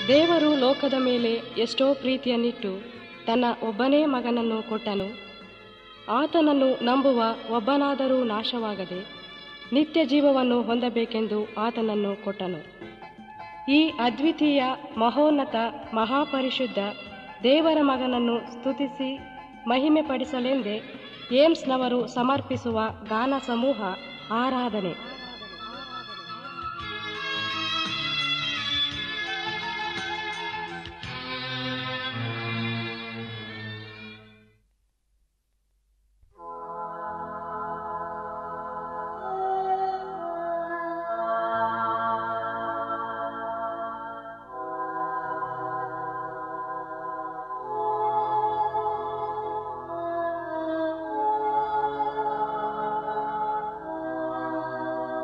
ದೇವರು ಲೋಕದ ಮೇಲೆ ಎಷ್ಟೋ ಪ್ರೀತಿಯನ್ನಿಟ್ಟು ತನ್ನ ಒಬ್ಬನೇ ಮಗನನ್ನು ಕೊಟ್ಟನು ಆತನನ್ನು ನಂಬುವ ಒಬ್ಬನಾದರೂ ನಾಶವಾಗದೆ ನಿತ್ಯ ಜೀವವನ್ನು ಹೊಂದಬೇಕೆಂದು ಆತನನ್ನು ಕೊಟ್ಟನು ಈ ಅದ್ವಿತೀಯ ಮಹೋನ್ನತ ಮಹಾಪರಿಶುದ್ಧ ದೇವರ ಮಗನನ್ನು ಸ್ತುತಿಸಿ ಮಹಿಮೆ ಪಡಿಸಲೆಂದೇ ಏಮ್ಸ್ನವರು ಸಮರ್ಪಿಸುವ ಗಾನ ಸಮೂಹ ಆರಾಧನೆ ಆ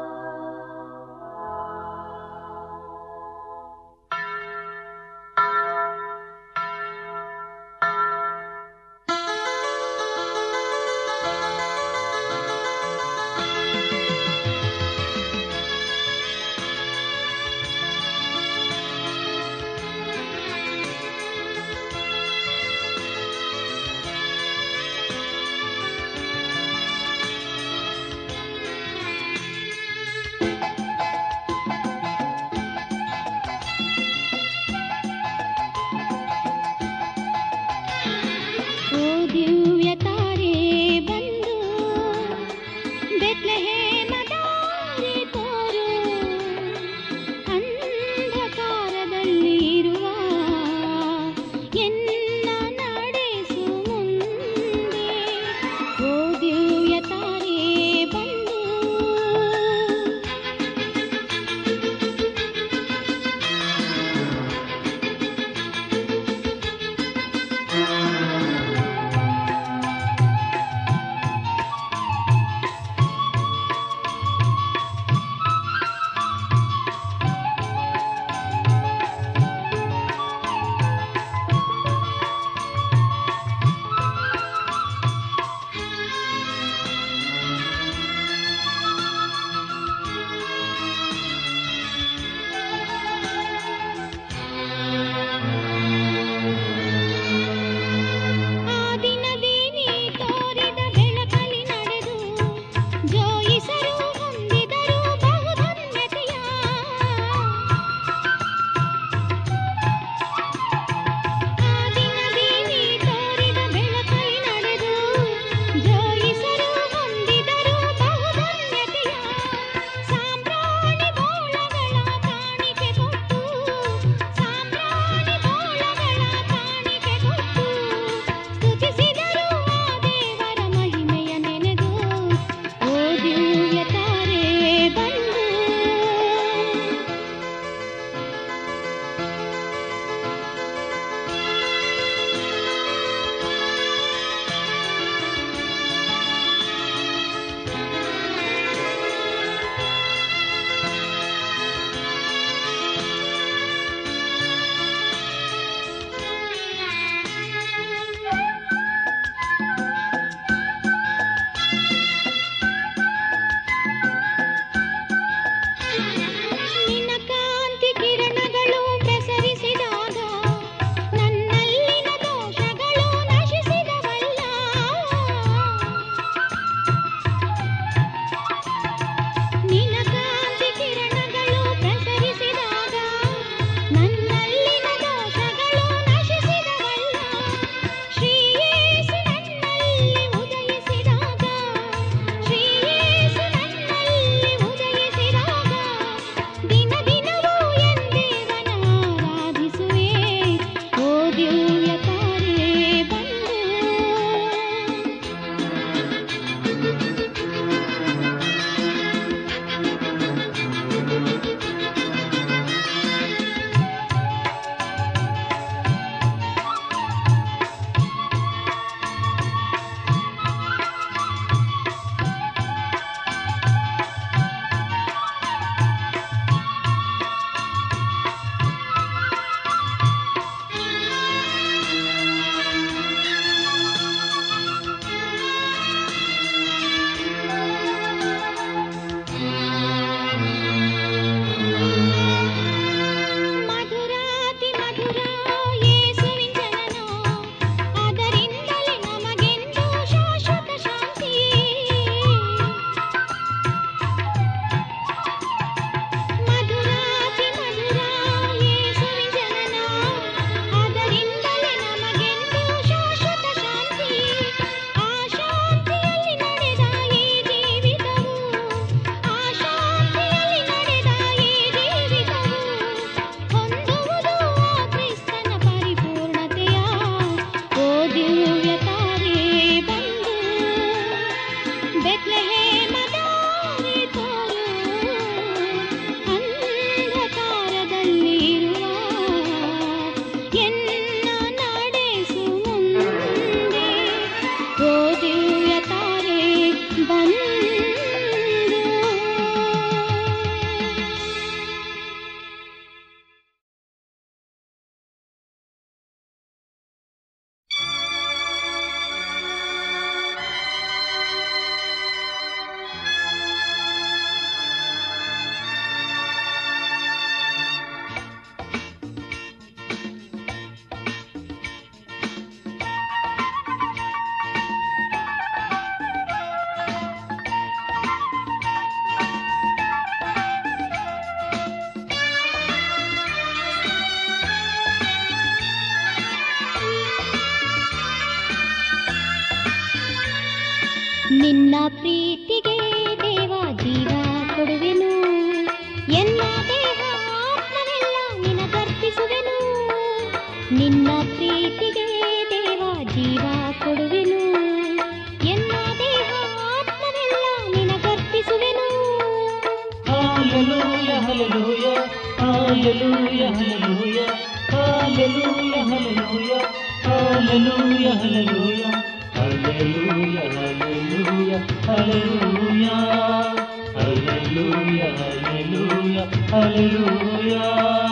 ನಿನ್ನ ಪ್ರೀತಿಗೆ ದೇವ ಜೀವ ಕೊಡುವೆನು ಎಲ್ಲ ದೇಹ ಆತ್ಮವೆಲ್ಲ ನಿನಗರ್ಪಿಸುವೆನು ನಿನ್ನ ಪ್ರೀತಿಗೆ ದೇವ ಜೀವ ಕೊಡುವೆನು ಎಲ್ಲ ದೇಹ ಆತ್ಮವೆಲ್ಲ ನಿನಗರ್ಪಿಸುವೆನು Hallelujah, hallelujah, hallelujah, hallelujah, hallelujah, hallelujah, hallelujah, hallelujah, hallelujah, hallelujah, hallelujah, hallelujah, hallelujah, hallelujah.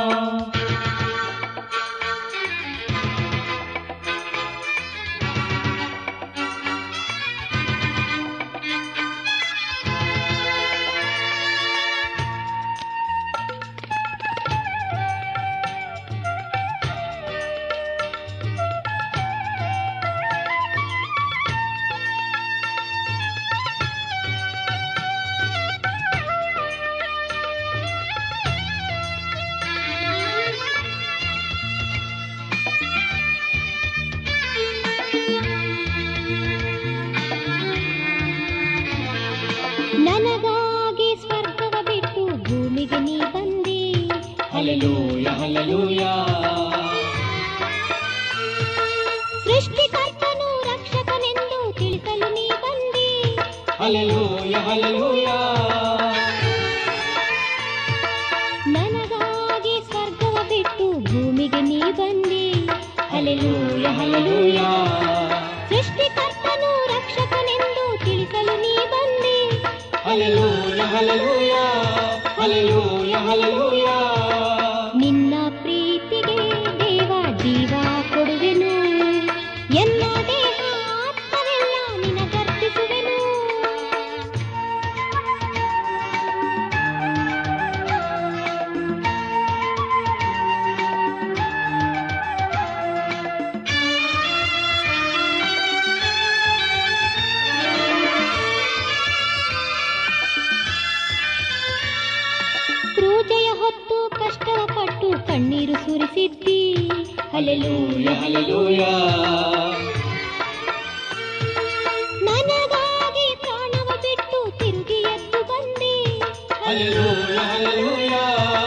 ನನಗಾಗಿ ಸ್ವರ್ಗವ ಬಿಟ್ಟು ಭೂಮಿಗೆ ನೀ ಬಂದಿ Hallelujah, hallelujah. ಸೃಷ್ಟಿಕರ್ತನು ರಕ್ಷಕನೆಂದು ತಿಳಿಸಲು ನೀ ಬಂದಿ Hallelujah, hallelujah. ನನಗಾಗಿ ಸ್ವರ್ಗವ ಬಿಟ್ಟು ಭೂಮಿಗೆ ನೀ ಬಂದಿ Hallelujah, hallelujah. ಸೃಷ್ಟಿಕರ್ತನು ರಕ್ಷಕನೆಂದು ತಿಳಿಸಲು ನೀ ಬಂದಿ Hallelujah, hallelujah. Hallelujah, hallelujah. ನಿನ್ನ ಪ್ರೀತಿಗೆ ದೇವ ಜೀವ ಕೊಡುವೆನು ಎಲ್ಲ ದೇಹ ಆತ್ಮವೆಲ್ಲ ನಿನಗರ್ಪಿಸುವೆನು ಕ್ರೂಜೆಯ ಹೊತ್ತು ಕಷ್ಟವ ಪಟ್ಟು ಕಣ್ಣೀರು ಸುರಿಸಿದ್ದಿ Hallelujah, hallelujah. ನನಗಾಗಿ ಪ್ರಾಣವ ಬಿಟ್ಟು ತಿರುಗಿ ಎದ್ದು ಬಂದಿ Hallelujah, hallelujah.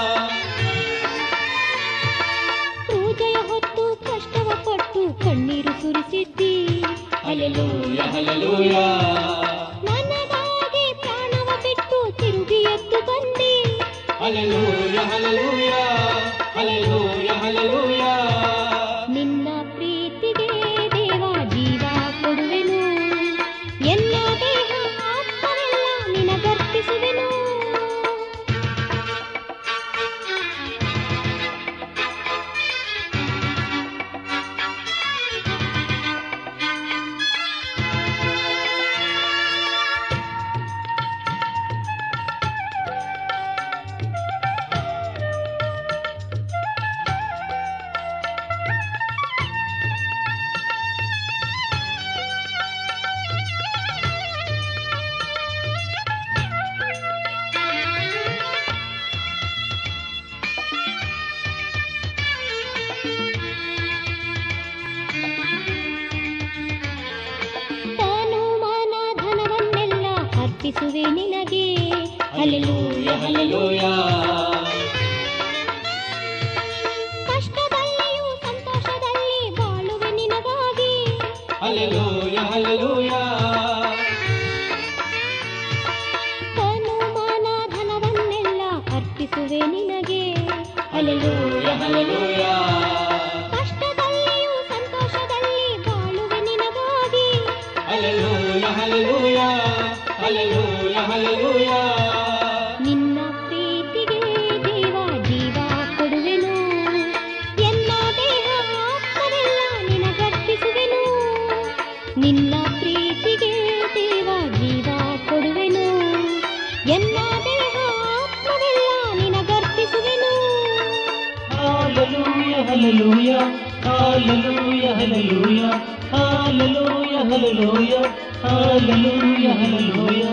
ಕ್ರೂಜೆಯ ಹೊತ್ತು ಕಷ್ಟವ ಪಟ್ಟು ಕಣ್ಣೀರು ಸುರಿಸಿದ್ದಿ Hallelujah, hallelujah. ನನಗಾಗಿ ಪ್ರಾಣವ ಬಿಟ್ಟು ತಿರುಗಿ ಎದ್ದು ಬಂದಿ Hallelujah, hallelujah. Hallelujah, hallelujah. ನಿನ್ನ ಪ್ರೀತಿಗೆ ದೇವ ಜೀವ ಕೊಡುವೆನು ಎಲ್ಲ ದೇಹ ಆತ್ಮವೆಲ್ಲ ನಿನಗರ್ಪಿಸುವೆನು ತಾನು ಮಾನ ಧನವನ್ನೆಲ್ಲ ಅರ್ಪಿಸುವೆ ನಿನಗೆ Hallelujah, hallelujah. ಕಷ್ಟದಲ್ಲಿಯೂ ಸಂತೋಷದಲ್ಲಿ ಬಾಳುವೆ ನಿನಗಾಗಿ Hallelujah, hallelujah. ತಾನು ಮಾನ ಧನವನ್ನೆಲ್ಲ ಅರ್ಪಿಸುವೆ ನಿನಗೆ Hallelujah, hallelujah. ಕಷ್ಟದಲ್ಲಿಯೂ ಸಂತೋಷದಲ್ಲಿ ಬಾಳುವೆ ನಿನಗಾಗಿ Hallelujah, hallelujah. Hallelujah, hallelujah. ನಿನ್ನ ಪ್ರೀತಿಗೆ ದೇವ ಜೀವ ಕೊಡುವೆನು ಎಲ್ಲ ದೇಹ ಆತ್ಮವೆಲ್ಲ ನಿನಗರ್ಪಿಸುವೆನು ನಿನ್ನ ಪ್ರೀತಿಗೆ ದೇವ ಜೀವ ಕೊಡುವೆನು ಎಲ್ಲ ದೇಹ ಆತ್ಮವೆಲ್ಲ ನಿನಗರ್ಪಿಸುವೆನು Hallelujah, hallelujah. Hallelujah, hallelujah. Hallelujah, hallelujah. Hallelujah, hallelujah.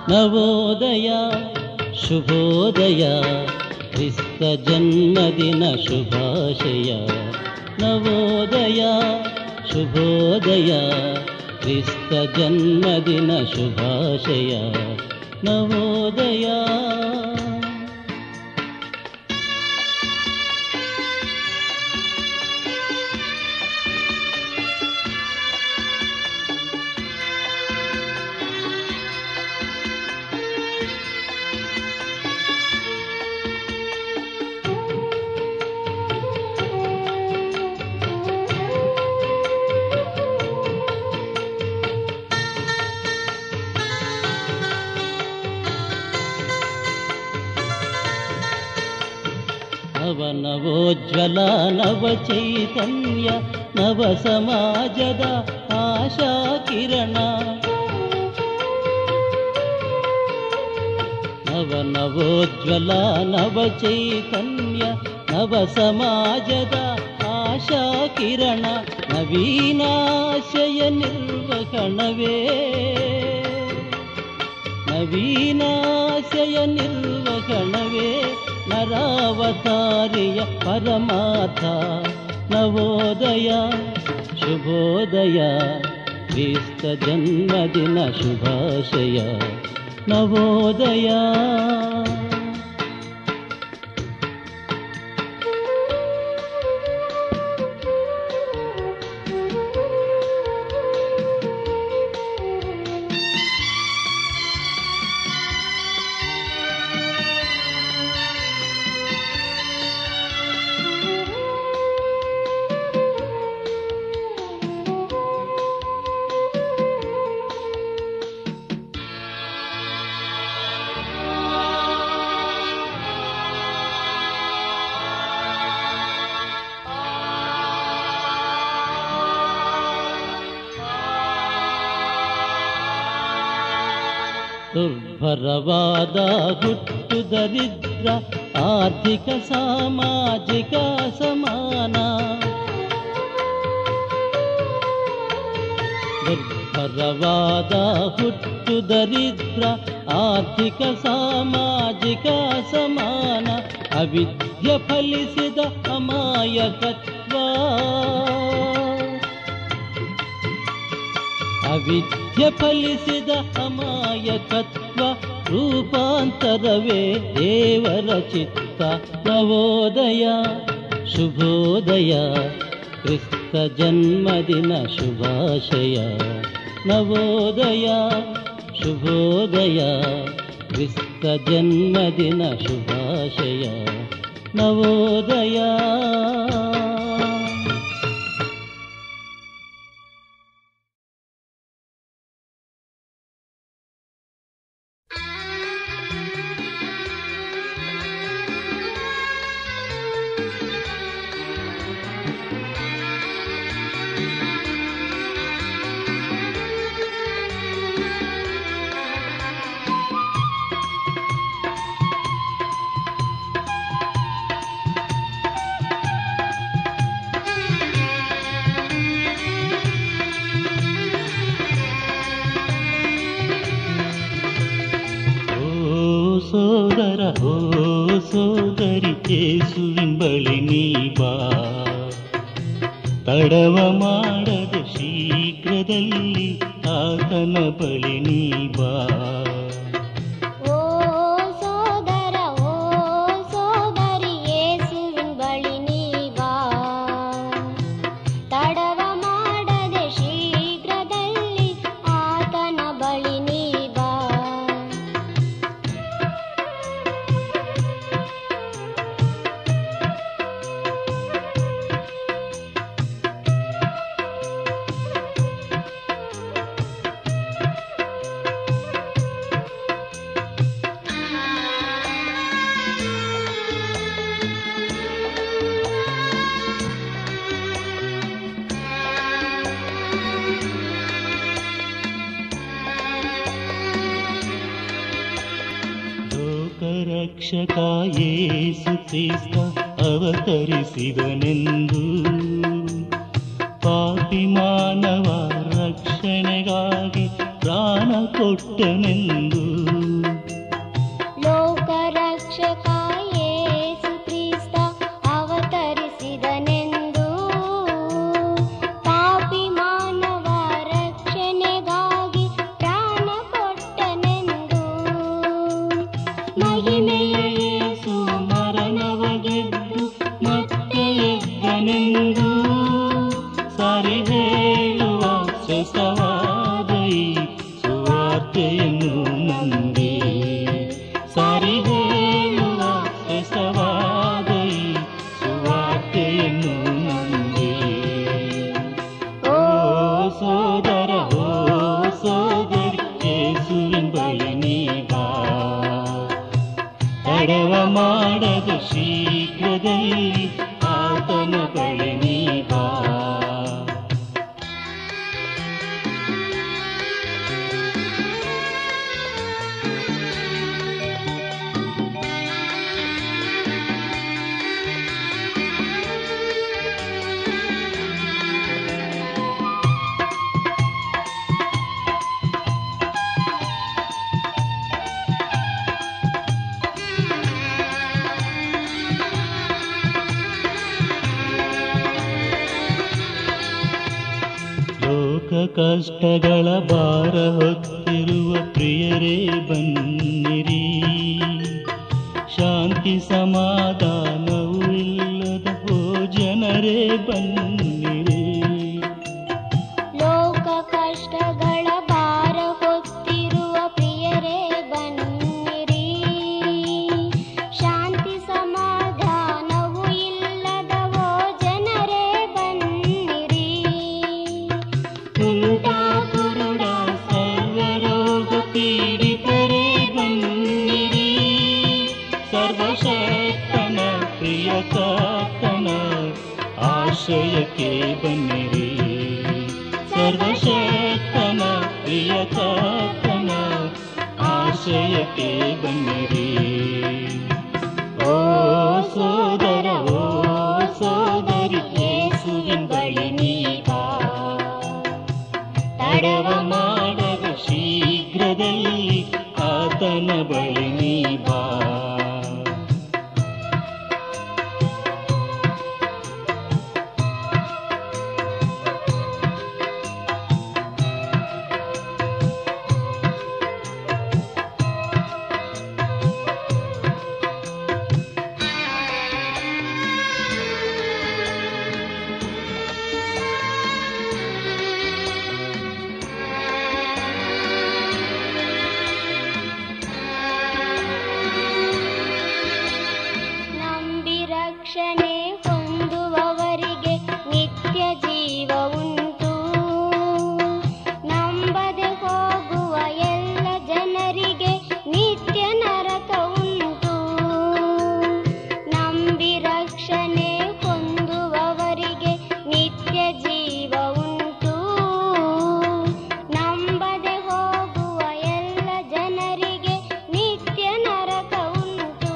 Navodaya ಶುಭೋದಯ ಕ್ರಿಸ್ತ ಜನ್ಮದಿನ ಶುಭಾಶಯ ನವೋದಯ ಶುಭೋದಯ ಕ್ರಿಸ್ತ ಜನ್ಮದಿನ ಶುಭಾಶಯ ನವೋದಯ ನವನವೋಜ್ವಲ ನವ ಚೈತನ್ಯ ನವ ಸಮಾಜದ ಆಶಾ ಕಿರಣ ನವನವೋಜ್ವಲ ನವ ಚೈತನ್ಯ ನವ ಸಮಾಜದ ಆಶಾ ಕಿರಣ ನವೀನಾಶಯ ನಿರ್ವಹಣವೇ ನವೀನಾಶಯ ನಿರ್ವಹಣವೇ ನರಾವತಾರಿಯ ಪರಮಾಥ ನವೋದಯ ಶುಭೋದಯ ಕ್ರಿಸ್ತ ಜನ್ಮದಿನ ಶುಭಾಶಯ ನವೋದಯ ದುರ್ಭರವಾದ ಹುಟ್ಟು ದರಿದ್ರ ಆರ್ಥಿಕ ಸಾಮಾಜಿಕ ಸಮಾನ ದುರ್ಭರವಾದ ಹುಟ್ಟು ದರಿದ್ರ ಆರ್ಥಿಕ ಸಾಮಾಜಿಕ ಸಮಾನ ಅವಿದ್ಯ ಫಲಿಸಿದ ಅಮಾಯಕತ್ವ ಅವಿದ್ಯ ಫಲಿಸಿದ ಅಮಾಯಕತ್ವ ರೂಪಾಂತರವೇ ದೇವರ ಚಿತ್ತ ನವೋದಯ ಶುಭೋದಯ ಕ್ರಿಸ್ತ ಜನ್ಮದಿನ ಶುಭಾಶಯ ನವೋದಯ ಶುಭೋದಯ ಕ್ರಿಸ್ತ ಜನ್ಮದಿನ ಶುಭಾಶಯ ನವೋದಯ ಓ ಸೋದರ ಓ ಸೋದರಿ ಯೇಸುವಿನ್ ಬಳಿ ನೀ ಬಾ ತಡವ ಮಾಡದೆ ಶೀಘ್ರದಲ್ಲಿ ಆತನ ಬಳಿ ನೀ ಬಾ ಓ ಸೋದರ ಓ ಸೋದರಿ ಯೇಸುವಿನ್ ಬಳಿ ನೀ ಬಾ ತಡವ ಮಾಡದೆ ಶೀಘ್ರದಲ್ಲಿ ಆತನ ಬಳಿ ನೀ ಬಾ ಲೋಕರಕ್ಷಕ ಯೇಸು ಕ್ರಿಸ್ತ ಅವತರಿಸಿದನೆಂದು ಪಾಪಿ ಮಾನವ ರಕ್ಷಣೆಗಾಗಿ ಪ್ರಾಣ ಕೊಟ್ಟನೆಂದು ಸಾರಿ ಹೇಳುವ ಶ್ರೇಷ್ಠವಾದ ಈ ಸುವಾರ್ತೆಯನ್ನು ನಂಬಿ ಸಾರಿ ಹೇಳುವ ಶ್ರೇಷ್ಠವಾದ ಈ ಸುವಾರ್ತೆಯನ್ನು ನಂಬಿ ಓ ಸೋದರ ಓ ಸೋದರಿ ಯೇಸುವಿನ ಬಳಿ ನೀ ಬಾ ತಡವ ಮಾಡದ ಶೀಘ್ರದಲ್ಲಿ ಆತನ ಬಳಿ ನೀ ಬಾ ಲೋಕ ಕಷ್ಟಗಳ ಭಾರ ಹೊತ್ತಿರುವ ಪ್ರಿಯರೇ ಬನ್ನಿರಿ ಶಾಂತಿ ಸಮಾಧಾನವೂ ಇಲ್ಲದ ಹೋ ಜನರೇ ಬನ್ನಿರಿ ಲೋಕ ಕಷ್ಟಗಳ ಭಾರ ಹೊತ್ತಿರುವ ಪ್ರಿಯರೇ ಬನ್ನಿರಿ ಶಾಂತಿ ಸಮಾಧಾನವು ಇಲ್ಲದವೋ ಜನರೇ ಬನ್ನಿರಿ ಕುರುಡ ಕುರುಡ ಸರ್ವರೋಗ ಪೀಡಿತರೇ ಬನ್ನಿರಿ ಸರ್ವಶಕ್ತನ ಪ್ರಿಯ ಕಾತನ ಆಶ್ರಯಕ್ಕೆ ಬನ್ನಿರಿ ಸರ್ವಶಕ್ತನ ಪ್ರಿಯ ಕಾತನ ಆಶ್ರಯಕ್ಕೆ ಬನ್ನಿರಿ ಓ ಸೋದರ ಓ ಸೋದರಿ ಯೇಸುವಿನ ಬಳಿ ನೀ ಬಾ ತಡವ ಮಾಡದ ಶೀಘ್ರದಲ್ಲಿ ಆತನ ಬಳಿ ನೀ ಬಾ ನಂಬಿ ರಕ್ಷಣೆ ಹೊಂದುವವರಿಗೆ ನಿತ್ಯ ಜೀವ ಉಂಟು ನಂಬದೆ ಹೋಗುವ ಎಲ್ಲ ಜನರಿಗೆ ನಿತ್ಯ ನರಕ ಉಂಟು ನಂಬಿ ರಕ್ಷಣೆ ಹೊಂದುವವರಿಗೆ ನಿತ್ಯ ಜೀವ ಉಂಟು ನಂಬದೆ ಹೋಗುವ ಎಲ್ಲ ಜನರಿಗೆ ನಿತ್ಯ ನರಕ ಉಂಟು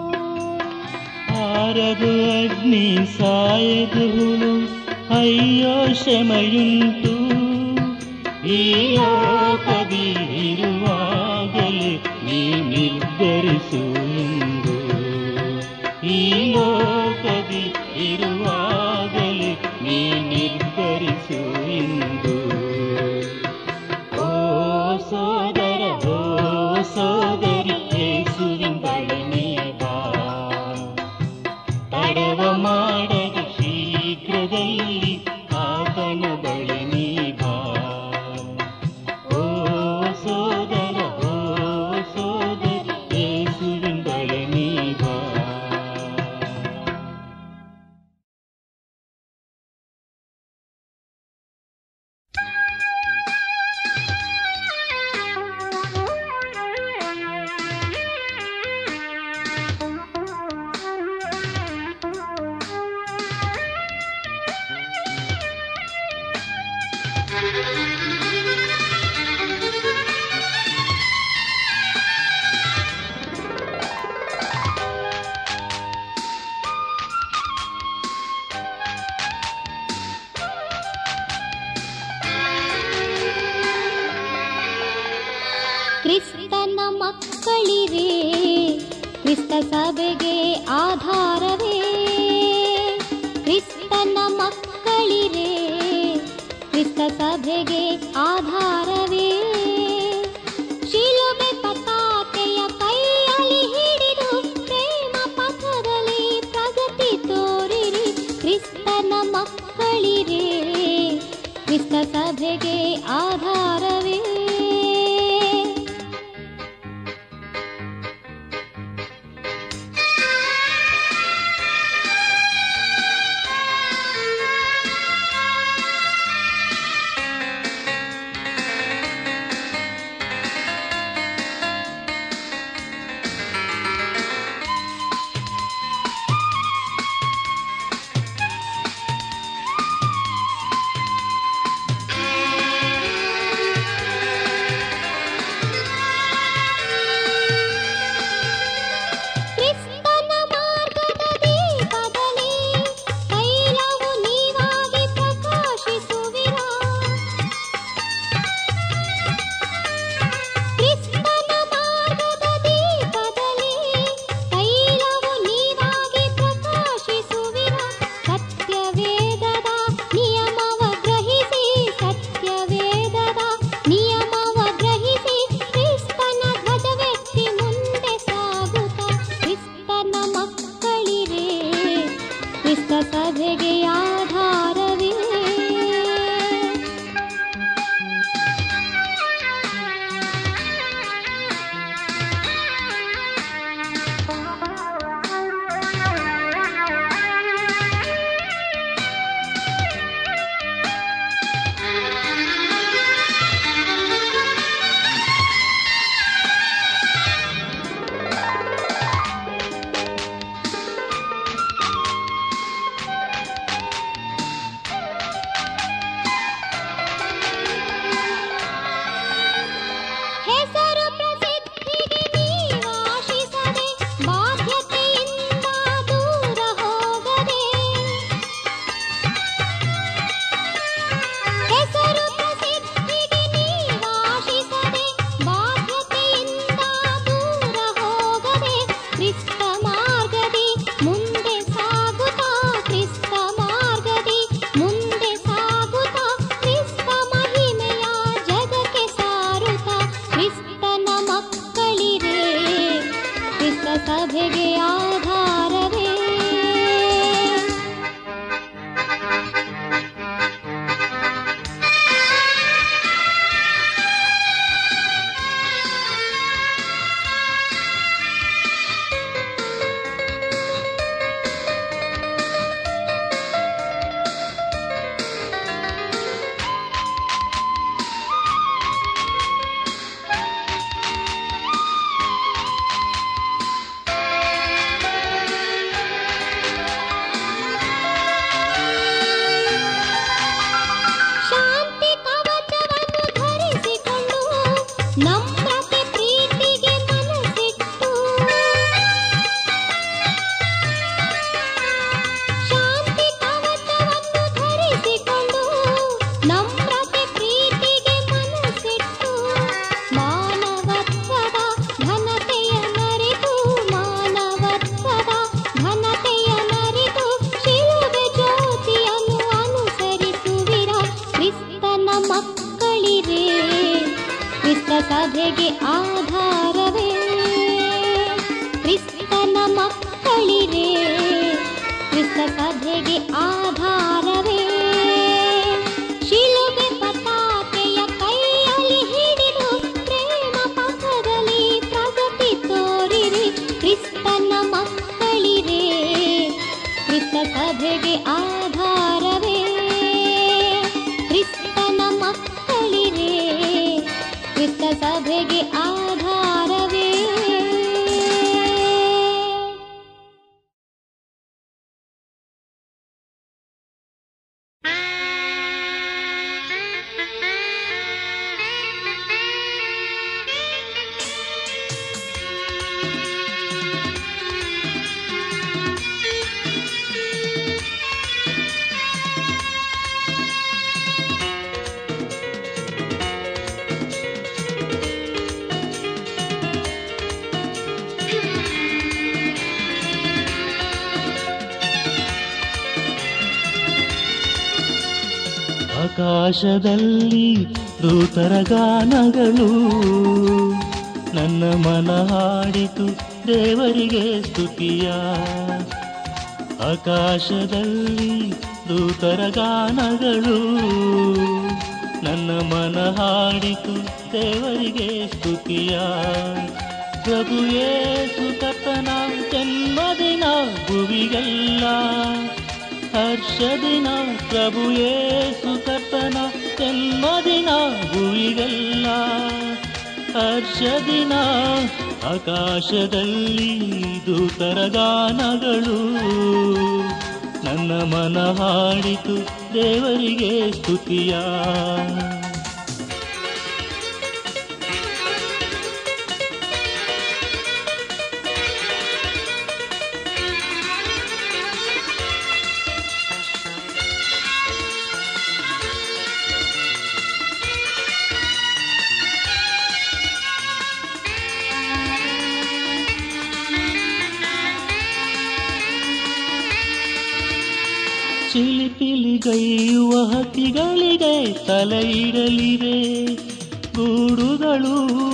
ಆರದು ಅಗ್ನಿ ಸಾಯದು ಹುಳು ಅಯ್ಯೋ ಶ್ರಮೆಯುಂಟು ಈ ಲೋಕದಿ ಇರುವಾಗಲೇ ನೀ ನಿರ್ಧರಿಸು ಎಂದು ಈ ಲೋಕದಿ ಇರುವಾಗಲೇ ನೀ ನಿರ್ಧರಿಸು ಎಂದು ಓ ಸೋದರ ಓ ಸೋದರಿ ಯೇಸುವಿನ ಬಳಿ ನೀ ಬಾ ತಡವ ಮಾಡದ ಶೀಘ್ರದಲ್ಲಿ ಆತನ ಬಳಿ ನೀ ಬಾ ಓ ಸೋದರ ಓ ಸೋದರಿ ಯೇಸುವಿನ ಬಳಿ ನೀ ಬಾ ಕ್ರಿಸ್ತನ ಮಕ್ಕಳಿರೇ ಕ್ರಿಸ್ತ ಸಭೆಗೆ ಆಧಾರವೇ ಕ್ರಿಸ್ತನ ಮಕ್ಕಳಿರೇ ಕ್ರಿಸ್ತ ಸಭೆಗೆ ಆಧಾರವೇ ಶಿಲುಬೆ ಪತಾಕೆಯ ಕೈಯಲ್ಲಿ ಹಿಡಿದು ಪ್ರೇಮ ಪಥದಲ್ಲಿ ಪ್ರಗತಿ ತೋರಿರಿ ಕ್ರಿಸ್ತನ ಮಕ್ಕಳಿರೇ ಕ್ರಿಸ್ತ ಸಭೆಗೆ ಆಧಾರವೇ ಕ್ರಿಸ್ತನ ಮಾರ್ಗದ ದೀಪದಲ್ಲಿ ತೈಲವು ನೀವಾಗಿ ಪ್ರಕಾಶಿಸುವಿರಾ ಕ್ರಿಸ್ತನ ಮಾರ್ಗದ ದೀಪದಲ್ಲಿ ತೈಲವು ನೀವಾಗಿ ಪ್ರಕಾಶಿಸುವಿರಾ ಸತ್ಯವೇದದ ನಿಯಮವ ಗ್ರಹಿಸಿ ಸತ್ಯವೇದದ ನಿಯಮವ ಗ್ರಹಿಸಿ ಕ್ರಿಸ್ತನ ಧ್ವಜವೆತ್ತಿ ಮುಂದೆ ಸಾಗುತ್ತ ಕ್ರಿಸ್ತನ ಮಕ್ಕಳಿರೇ ಕ್ರಿಸ್ತ ಸಭೆಗೆ ಆಧಾರವೇ ಹೆಸರು ಪ್ರಸಿದ್ಧಿಗೆ ನೀವಾಶಿಸದೆ ಬಾಧ್ಯತೆಯಿಂದ ದೂರ ಹೋಗದೆ ಹೆಸರು ಪ್ರಸಿದ್ಧಿಗೆ ನೀವಾಶಿಸದೆ ಬಾಧ್ಯತೆಯಿಂದ ದೂರ ಹೋಗದೆ ಕ್ರಿಸ್ತ ಮಾರ್ಗದಿ ಮುಂದೆ ಸಾಗುತ್ತಾ ಕ್ರಿಸ್ತ ಮಾರ್ಗದಿ ಮುಂದೆ ಸಾಗುತ್ತಾ ಕ್ರಿಸ್ತ ಮಹಿಮೆಯ ಜಗಕ್ಕೆ ಸಾರುತ್ತಾ ಕ್ರಿಸ್ತನ ಮಕ್ಕಳಿರೇ ಕ್ರಿಸ್ತ ಸಭೆಗೆ ಆಧಾರವೇ ಶಾಂತಿ ಕವಚವನ್ನು ಧರಿಸಿಕೊಂಡು ನಮ್ರತೆ ಪ್ರೀತಿಗೆ ಮನಸ್ಸಿಟ್ಟು ಶಾಂತಿ ಕವಚವನ್ನು ಧರಿಸಿಕೊಂಡು ನಮ್ರತೆ ಪ್ರೀತಿಗೆ ಮನಸ್ಸಿಟ್ಟು ಮಾನವತ್ವದ ಘನತೆಯ ನರಿತು ಮಾನವತ್ವದ ಘನತೆಯ ನರಿತು ಶಿಲುಬೆ ಜ್ಯೋತಿಯನ್ನು ಅನುಸರಿಸುವಿರ ಕ್ರಿಸ್ತನ ಮಕ್ಕಳಿರೇ ಕ್ರಿಸ್ತ ಸಭೆಗೆ ಆಧಾರವೇ ಕ್ರಿಸ್ತನ ಮಕ್ಕಳಿರೇ ಕ್ರಿಸ್ತ ಸಭೆಗೆ ಆಧಾರವೇ ಶಿಲುಬೆ ಪತಾಕೆಯ ಕೈಯಲ್ಲಿ ಹಿಡಿದು ಪ್ರೇಮ ಪಥದಲ್ಲಿ ಪ್ರಗತಿ ತೋರಿರಿ ಕ್ರಿಸ್ತನ ಮಕ್ಕಳಿರೇ ಕ್ರಿಸ್ತ ಸಭೆಗೆ ಆಧಾರವೇ ಕ್ರಿಸ್ತನ ಮಕ್ಕಳಿರೇ ಕ್ರಿಸ್ತ ಸಭೆಗೆ ಆಧಾರವೇ ಆಕಾಶದಲ್ಲಿ ದೂತರ ಗಾನಗಳು ನನ್ನ ಮನ ಹಾಡಿತು ದೇವರಿಗೆ ಸ್ತುತಿಯ ಆಕಾಶದಲ್ಲಿ ದೂತರ ಗಾನಗಳು ನನ್ನ ಮನ ಹಾಡಿತು ದೇವರಿಗೆ ಸ್ತುತಿಯ ಪ್ರಭು ಯೇಸು ಕರ್ತನ ಜನ್ಮದಿನ ಭುವಿಗೆಲ್ಲ ಹರ್ಷದಿನ ಪ್ರಭು ಯೇಸು ಕರ್ತನ ಜನ್ಮದಿನ ಭುವಿಗೆಲ್ಲ ಹರ್ಷದಿನ ಆಕಾಶದಲ್ಲಿ ದೂತರ ಗಾನಗಳು ನನ್ನ ಮನ ಹಾಡಿತು ದೇವರಿಗೆ ಸ್ತುತಿಯ ಚಿಲಿಪಿಲಿಗೈಯುವ ಹಕ್ಕಿಗಳಿಗೆ ತಲೆ ಇಡಲಿವೆ ಗೂಡುಗಳು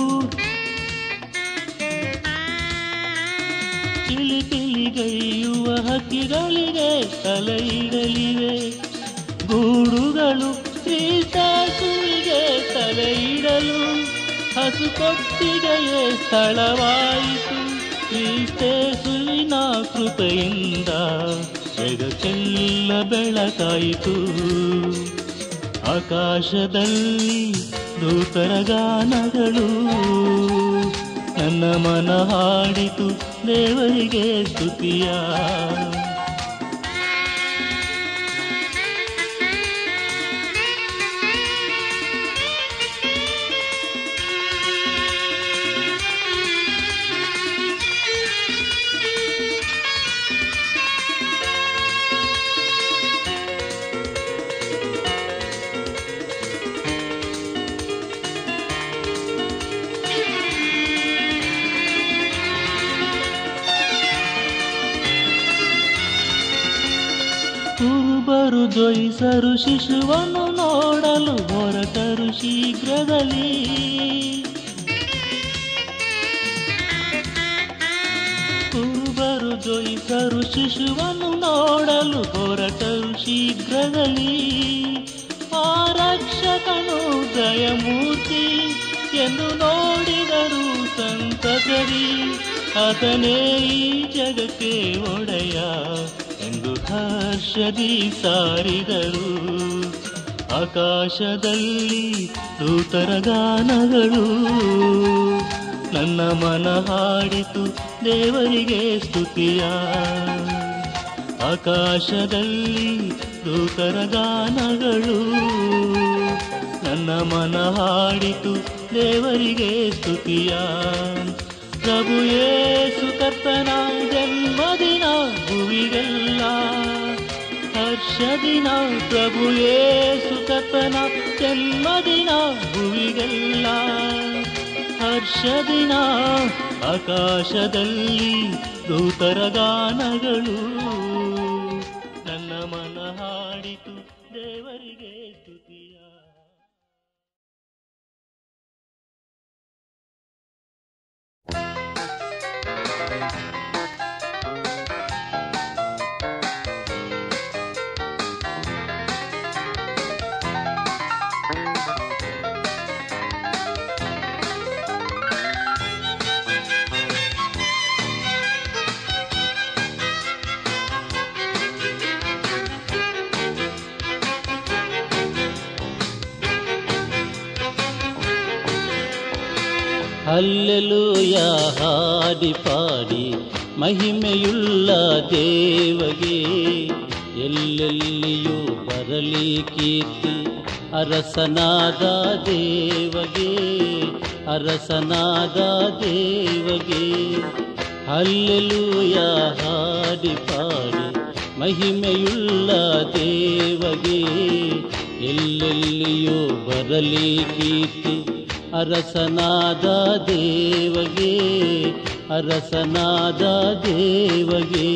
ಚಿಲಿಪಿಲಿಗೈಯುವ ಹಕ್ಕಿಗಳಿಗೆ ತಲೆ ಇಡಲಿವೆ ಗೂಡುಗಳು ಕ್ರೀಸ್ತಾಸುವಿಗೆ ತಲೆ ಇಡಲು ಹಸು ಕೊಟ್ಟಿಗೆಯೇ ಸ್ಥಳವಾಯಿತು ಕ್ರೀಸ್ತೇಸುವಿನ ಕೃಪೆಯಿಂದ ಜಗಕ್ಕೆಲ್ಲ ಬೆಳಕಾಯಿತು ಆಕಾಶದಲ್ಲಿ ದೂತರ ಗಾನಗಳು ನನ್ನ ಮನ ಹಾಡಿತು ದೇವರಿಗೆ ಸ್ತುತಿಯ ಕುರುಬರು ಜೊಯಿಸರು ಶಿಶುವನ್ನು ನೋಡಲು ಹೊರಟರು ಶೀಘ್ರದಲ್ಲಿ ಕುರುಬರು ಜೊಯಿಸರು ಶಿಶುವನ್ನು ನೋಡಲು ಹೊರಟರು ಶೀಘ್ರದಲ್ಲಿ ಆ ರಕ್ಷಕನು ದಯಮೂರ್ತಿ ಎಂದು ನೋಡಿದರು ಸಂತಸರಿ ಆತನೇ ಈ ಜಗಕ್ಕೆ ಒಡೆಯ ಎಂದು ಹರ್ಷದಿ ಸಾರಿದರು ಆಕಾಶದಲ್ಲಿ ದೂತರ ಗಾನಗಳು ನನ್ನ ಮನ ಹಾಡಿತು ದೇವರಿಗೆ ಸ್ತುತಿಯ ಆಕಾಶದಲ್ಲಿ ದೂತರ ಗಾನಗಳು ನನ್ನ ಮನ ಹಾಡಿತು ದೇವರಿಗೆ ಸ್ತುತಿಯ ಪ್ರಭು ಯೇಸು ಕರ್ತನ ಜನ್ಮದಿನ ಭುವಿಗೆಲ್ಲ ಹರ್ಷದಿನ ಪ್ರಭು ಯೇಸು ಕರ್ತನ ಜನ್ಮದಿನ ಭುವಿಗೆಲ್ಲ ಹರ್ಷದಿನ ಆಕಾಶದಲ್ಲಿ ದೂತರ ಗಾನಗಳು ನನ್ನ ಮನ ಹಾಡಿತು ದೇವರಿಗೆ ಸ್ತುತಿಯ ಅಲ್ಲೆಲೂಯ ಹಾಡಿ ಪಾಡಿ ಮಹಿಮೆಯುಳ್ಳ ದೇವಗೆ ಎಲ್ಲೆಲ್ಲಿಯೂ ಬರಲಿ ಕೀರ್ತಿ ಅರಸನಾದ ದೇವಗೆ ಅರಸನಾದ ದೇವಗೆ ಅಲ್ಲೆಲೂಯ ಹಾಡಿ ಪಾಡಿ ಮಹಿಮೆಯುಳ್ಳ ದೇವಗೆ ಎಲ್ಲೆಲ್ಲಿಯೂ ಬರಲಿ ಕೀರ್ತಿ ಅರಸನಾದ ದೇವಗೆ ಅರಸನಾದ ದೇವಗೆ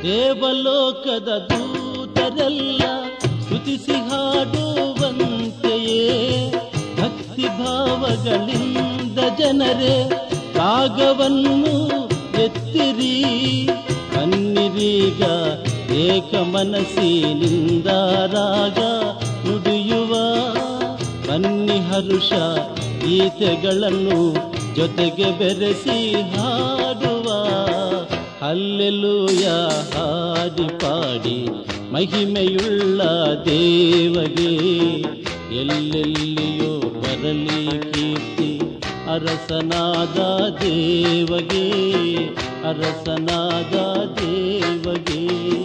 ದೇವಲೋಕದ ದೂತರೆಲ್ಲ ಸ್ತುತಿಸಿ ಹಾಡುವಂತೆಯೇ ಭಕ್ತಿ ಭಾವಗಳಿಂದ ಜನರೇ ರಾಗವನ್ನು ಎತ್ತಿರಿ ಕಣ್ಣಿರೀಗ ಏಕ ಮನಸ್ಸಿನಿಂದ ರಾಗ ನುಡಿಯುವ ಬನ್ನಿ ಹರುಷ ಗೀತೆಗಳನ್ನು ಜೊತೆಗೆ ಬೆರೆಸಿ ಹಾಡುವ ಅಲ್ಲೆಲೂಯ ಹಾಡಿ ಪಾಡಿ ಮಹಿಮೆಯುಳ್ಳ ದೇವಗೆ ಎಲ್ಲೆಲ್ಲಿಯೋ ಬರಲಿ ಕೀರ್ತಿ ಅರಸನಾದ ದೇವಗೆ ಅರಸನಾದ ದೇವಗೆ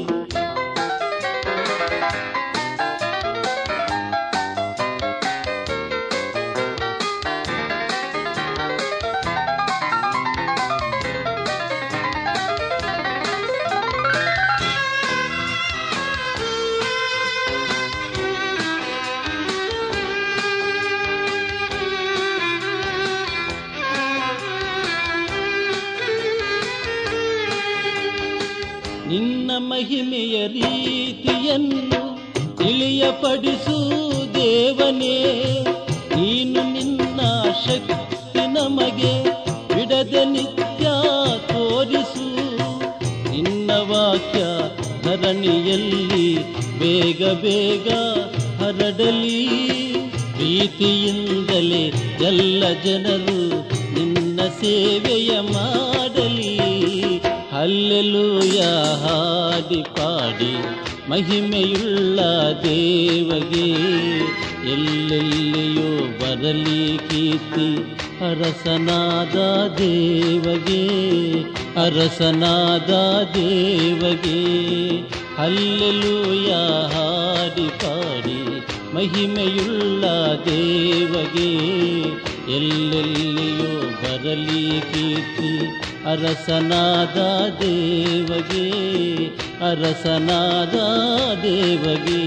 ನಿನ್ನ ಮಹಿಮೆಯ ರೀತಿಯನ್ನು ತಿಳಿಯಪಡಿಸು ದೇವನೇ ನೀನು ನಿನ್ನ ಶಕ್ತಿ ನಮಗೆ ಬಿಡದೆ ನಿತ್ಯ ತೋರಿಸು ನಿನ್ನ ವಾಕ್ಯ ಧರಣಿಯಲ್ಲಿ ಬೇಗ ಬೇಗ ಹರಡಲಿ ಪ್ರೀತಿಯಿಂದಲೇ ಎಲ್ಲ ಜನರು ನಿನ್ನ ಸೇವೆಯ ಮಾಡಲಿ ಅಲ್ಲೆಲೂಯ ಹಾಡಿ ಪಾಡಿ ಮಹಿಮೆಯುಳ್ಳ ದೇವಗೆ ಎಲ್ಲೆಲ್ಲಿಯೋ ಬರಲಿ ಕೀರ್ತಿ ಅರಸನಾದ ದೇವಗೆ ಅರಸನಾದ ದೇವಗೆ ಅಲ್ಲೆಲೂಯ ಹಾಡಿ ಪಾಡಿ ಮಹಿಮೆಯುಳ್ಳ ದೇವಗೆ ಎಲ್ಲೆಲ್ಲಿಯೋ ಬರಲಿ ಕೀರ್ತಿ ಅರಸನಾದ ದೇವಗೆ ಅರಸನಾದ ದೇವಗೆ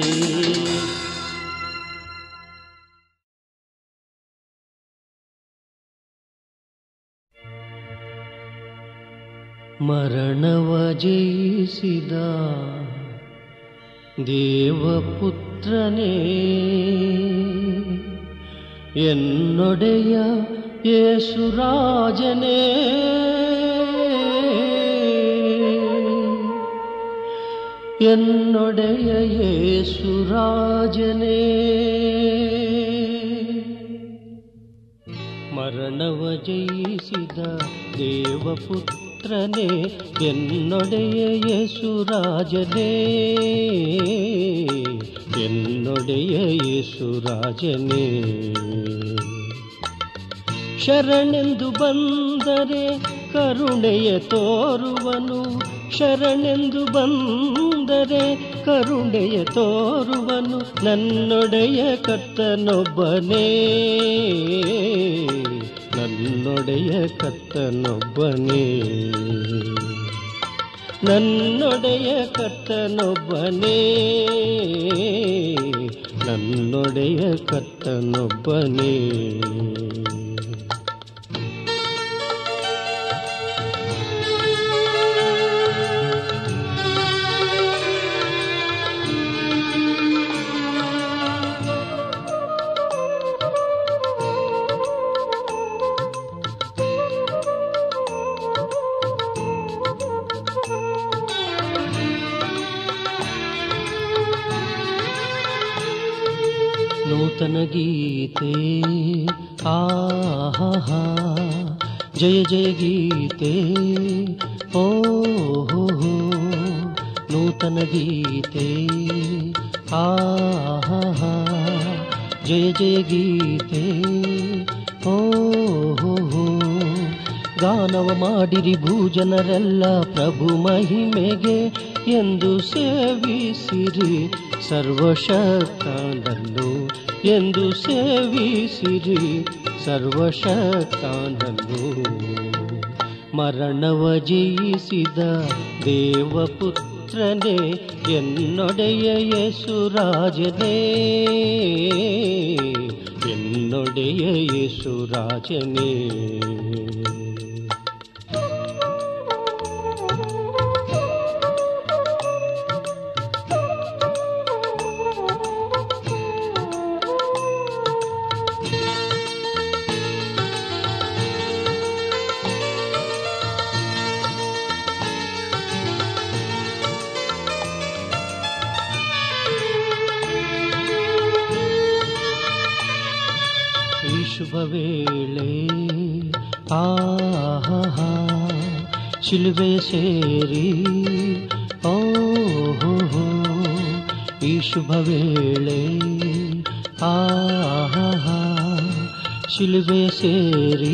ಮರಣವ ಜಯಿಸಿದ ದೇವಪುತ್ರನೇ ಎನ್ನೊಡೆಯ ಯೇಸುರಾಜನೇ ಎನ್ನೊಡೆಯ ಯೇಸುರಾಜನೇ ಮರಣವ ಜಯಿಸಿದ ದೇವಪುತ್ರನೇ ಎನ್ನೊಡೆಯ ಯೇಸುರಾಜನೇ ಎನ್ನೊಡೆಯ ಯೇಸುರಾಜನೇ ಶರಣೆಂದು ಬಂದರೆ ಕರುಣೆಯ ತೋರುವನು ಶರಣೆಂದು ಬಂದರೆ ಕರುಣೆಯ ತೋರುವನು ನನ್ನೊಡೆಯ ಕರ್ತನೊಬ್ಬನೇ ನನ್ನೊಡೆಯ ಕರ್ತನೊಬ್ಬನೇ ನನ್ನೊಡೆಯ ಕರ್ತನೊಬ್ಬನೇ ನನ್ನೊಡೆಯ ಕರ್ತನೊಬ್ಬನೇ ನೂತನ ಗೀತೆ ಆಹಾ ಜಯ ಜಯ ಗೀತೆ ಓ ಹೋ ಹೋ ನೂತನ ಗೀತೆ ಆಹಾ ಜಯ ಜಯ ಗೀತೆ ಓ ಹೋ ಹೋ ಗಾನವ ಮಾಡಿರಿ ಭೂಜನರೆಲ್ಲ ಪ್ರಭು ಮಹಿಮೆಗೆ ಎಂದು ಸೇವಿಸಿರಿ ಸರ್ವಶಕ್ತನನ್ನು ಎಂದು ಸೇವಿಸಿರಿ ಸರ್ವಶಕ್ತನನ್ನು ಮರಣವ ಜಯಿಸಿದ ದೇವಪುತ್ರನೇ ಎನ್ನೊಡೆಯ ಯೇಸುರಾಜನೇ ಎನ್ನೊಡೆಯ ಯೇಸುರಾಜನೇ ವೇಳೆ ಆಹಾ ಶಿಲುಬೆ ಸೇರಿ ಓಹೋ ಈ ಶುಭ ವೇಳೆ ಆಹಾ ಶಿಲುಬೆ ಸೇರಿ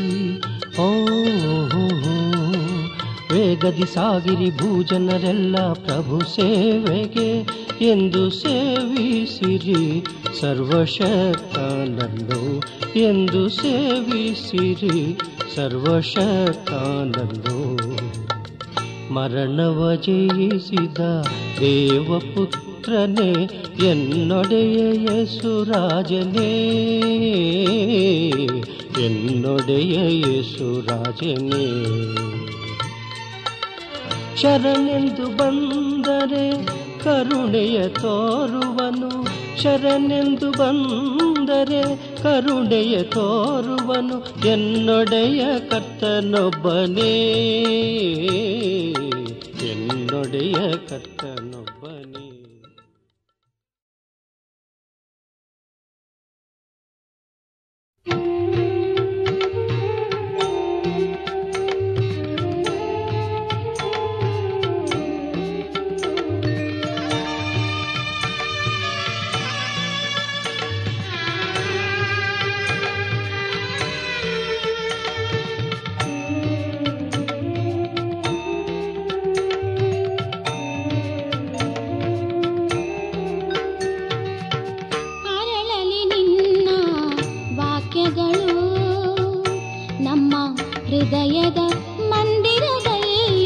ಓಹೋ ವೇಗದಿ ಸಾಗಿರಿ ಭೂಜನರೆಲ್ಲ ಪ್ರಭು ಸೇವೆಗೆ ಎಂದು ಸೇವಿಸಿರಿ ಸರ್ವಶಕ್ತನನ್ನು ಎಂದು ಸೇವಿಸಿರಿ ಸರ್ವಶಕ್ತನನ್ನು ಮರಣವ ಜಯಿಸಿದ ದೇವಪುತ್ರನೇ ಎನ್ನೊಡೆಯ ಯೇಸುರಾಜನೇ ಎನ್ನೊಡೆಯ ಯೇಸುರಾಜನೇ ಶರಣೆಂದು ಬಂದರೆ ಕರುಣೆಯ ತೋರುವನು ಶರಣೆಂದು ಬಂದರೆ ಕರುಣೆಯ ತೋರುವನು ಎನ್ನೊಡೆಯ ಕರ್ತನೊಬ್ಬನೇ ಎನ್ನೊಡೆಯ ಕರ್ತನೊಬ್ಬನೇ ಅರಳಲಿ ನಿನ್ನ ವಾಕ್ಯಗಳು ನಮ್ಮ ಹೃದಯದ ಮಂದಿರದಲ್ಲಿ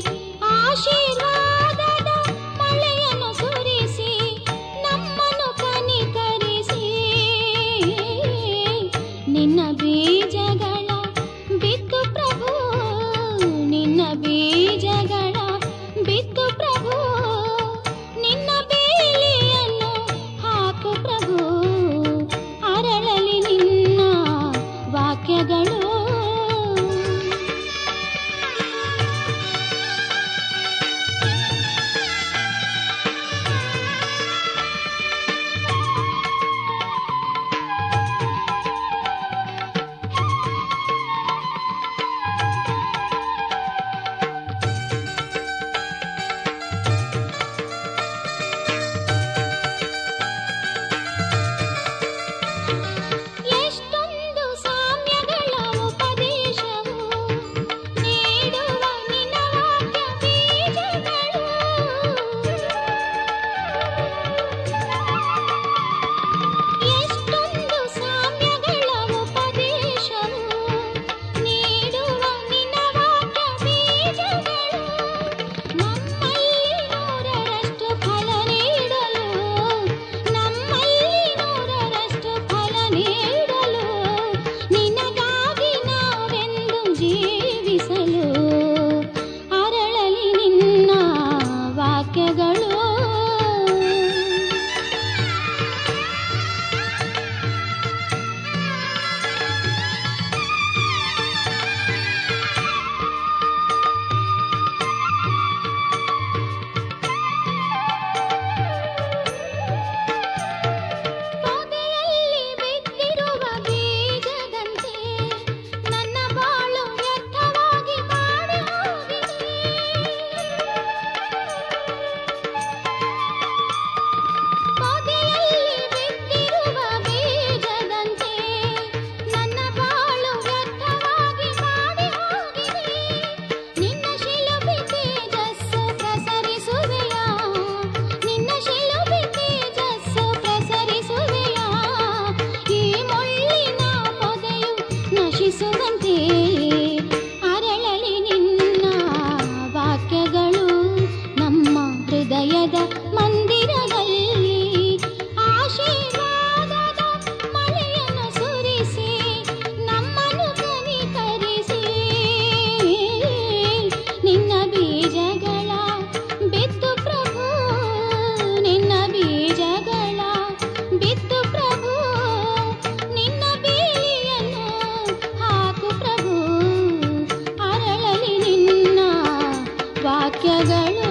ಆಶೀರ್ವಾದದ ಮಳೆಯನ್ನು ಸುರಿಸಿ ನಮ್ಮನ್ನು ಕನಿಕರಿಸಿ ನಿನ್ನ ಬೀಜಗಳ ಬಿತ್ತು ಪ್ರಭು ನಿನ್ನ ಬೀಜಗಳ ಬಿತ್ತು ಪ್ರಭು ನಿನ್ನ ಬೇಲಿಯನ್ನು ಹಾಕು ಪ್ರಭು ಅರಳಲಿ ನಿನ್ನ ವಾಕ್ಯಗಳು ಎಷ್ಟೊಂದು ಸಾಮ್ಯಗಳ ಉಪದೇಶವು ನೀಡುವ ನಿನ್ನ ವಾಕ್ಯ ಬೀಜಗಳು ಎಷ್ಟೊಂದು ಸಾಮ್ಯಗಳ ಉಪದೇಶವು ನೀಡುವ ನಿನ್ನ ವಾಕ್ಯ ಬೀಜಗಳು ನಮ್ಮಲ್ಲಿ ನೂರರಷ್ಟು ಫಲ ನೀಡಲು ನಮ್ಮಲ್ಲಿ ನೂರರಷ್ಟು ಫಲ ನೀಡಲು ನಿನಗಾಗಿ ನಾವೆಂದು ಜೀವಿಸಲು ಅರಳಲಿ ನಿನ್ನ ವಾಕ್ಯಗಳು ಪೊದೆಯಲ್ಲಿ ಬಿದ್ದಿರುವ ಬೀಜದಂತೆ ನನ್ನ ಬಾಳು ವ್ಯರ್ಥವಾಗಿ ಮಾಡಿ ಹೋಗಿದೆ ಪೊದೆಯಲ್ಲಿ ಬಿದ್ದಿರುವ ಬೀಜದಂತೆ ನನ್ನ ಬಾಳು ವ್ಯರ್ಥವಾಗಿ ಮಾಡಿ ಹೋಗಿದೆ ನಿನ್ನ ಶಿಲುಬೆ ತೇಜಸ್ಸು ಪ್ರಸರಿಸುವೆಯ ನಿನ್ನ ಶಿಲುಬೆ ತೇಜಸ್ಸು ಪ್ರಸರಿಸುವೆಯ ಈ ಮುಳ್ಳಿನ ಪೊದೆಯು ನಶಿಸುವಂತೆ ಅರಳಲಿ ನಿನ್ನ ವಾಕ್ಯಗಳು ನಮ್ಮ ಹೃದಯದ ಮಂದಿರದಲ್ಲಿ ಆಶೀರ್ವಾದದ ಮಳೆಯನ್ನು ಸುರಿಸಿ ನಮ್ಮನ್ನು ಕನಿಕರಿಸಿ ನಿನ್ನ ಬೀಜಗಳ ಬಿತ್ತು ಪ್ರಭು ನಿನ್ನ ಬೀಜಗಳ ಬಿತ್ತು ಪ್ರಭು ನಿನ್ನ ಬೇಲಿಯನ್ನು ಹಾಕು ಪ್ರಭು ಅರಳಲಿ ನಿನ್ನ ವಾಕ್ಯಗಳು